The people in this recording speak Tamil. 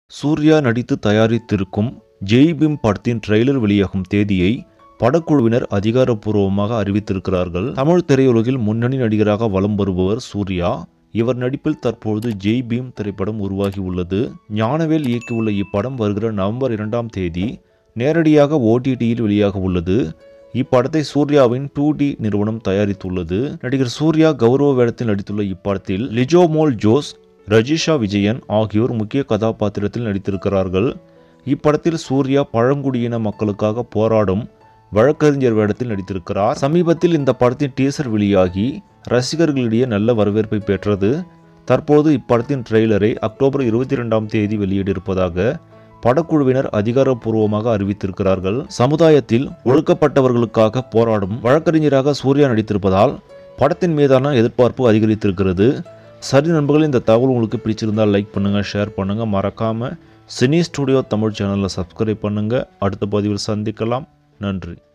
சூர்யா நடித்து தயாரித்திருக்கும் ஜெய் பீம் படத்தின் ட்ரெய்லர் வெளியாகும் தேதியை படக்குழுவினர் அதிகாரப்பூர்வமாக அறிவித்திருக்கிறார்கள் தமிழ் திரையுலகில் முன்னணி நடிகராக வலம் வருபவர் சூர்யா இவர் நடிப்பில் தற்பொழுது ஜெய் பீம் திரைப்படம் உருவாகி உள்ளது ஞானவேல் இயக்கியுள்ள இப்படம் வருகிற நவம்பர் இரண்டாம் தேதி நேரடியாக ஓடிடியில் வெளியாக உள்ளது இப்படத்தை சூர்யாவின் டூ டி நிறுவனம் தயாரித்துள்ளது நடிகர் சூர்யா கௌரவ வேடத்தில் நடித்துள்ள இப்படத்தில் லிஜோமோல் ஜோஸ் ரஜிஷா விஜயன் ஆகியோர் முக்கிய கதாபாத்திரத்தில் நடித்திருக்கிறார்கள் இப்படத்தில் சூர்யா பழங்குடியின மக்களுக்காக போராடும் வழக்கறிஞர் வேடத்தில் நடித்திருக்கிறார் சமீபத்தில் இந்த படத்தின் டீசர் வெளியாகி ரசிகர்களிடையே நல்ல வரவேற்பை பெற்றது தற்போது இப்படத்தின் ட்ரெய்லரை அக்டோபர் இருபத்தி ரெண்டாம் தேதி வெளியிட்டிருப்பதாக படக்குழுவினர் அதிகாரப்பூர்வமாக அறிவித்திருக்கிறார்கள் சமுதாயத்தில் ஒடுக்கப்பட்டவர்களுக்காக போராடும் வழக்கறிஞராக சூர்யா நடித்திருப்பதால் படத்தின் மீதான எதிர்பார்ப்பு அதிகரித்திருக்கிறது சரி நண்பர்களே இந்த தகவல் உங்களுக்கு பிடிச்சிருந்தால் லைக் பண்ணுங்கள் ஷேர் பண்ணுங்கள் மறக்காமல் சினி ஸ்டுடியோ தமிழ் சேனலில் சப்ஸ்கிரைப் பண்ணுங்கள் அடுத்த பதிவில் சந்திக்கலாம் நன்றி